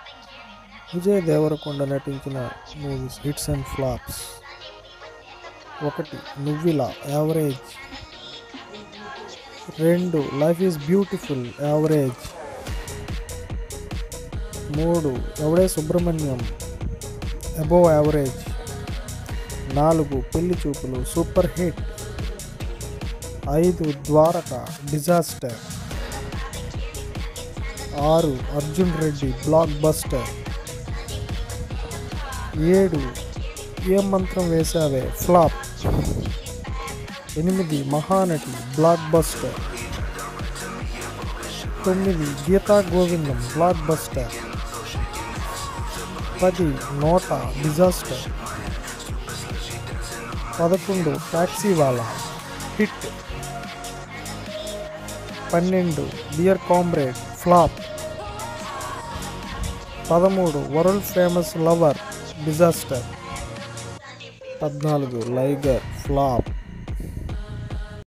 విజయ్ దేవరకొండ నటించిన movies hits and flops ఒకటి నువ్విలా యావరేజ్ రెండు లైఫ్ ఈజ్ బ్యూటిఫుల్ యావరేజ్ మూడు ఎవడే సుబ్రహ్మణ్యం అబోవ్ యావరేజ్ నాలుగు పెళ్లి చూపులు సూపర్ హిట్ ఐదు ద్వారక డిజాస్టర్ ఆరు అర్జున్ రెడ్డి బ్లాక్ బస్టర్ ఏడు ఏ మంత్రం వేసావే ఫ్లాప్ ఎనిమిది మహానటి బ్లాక్ బస్టర్ తొమ్మిది గీతా గోవిందం బ్లాక్ బస్టర్ పది నోట డిజాస్టర్ పదకొండు టాక్సీ వాలా హిట్ పన్నెండు డియర్ కామ్రేడ్ ఫ్లాప్ పదమూడు వరల్డ్ ఫేమస్ లవర్ డిజాస్టర్ పద్నాలుగు లైగర్ ఫ్లాప్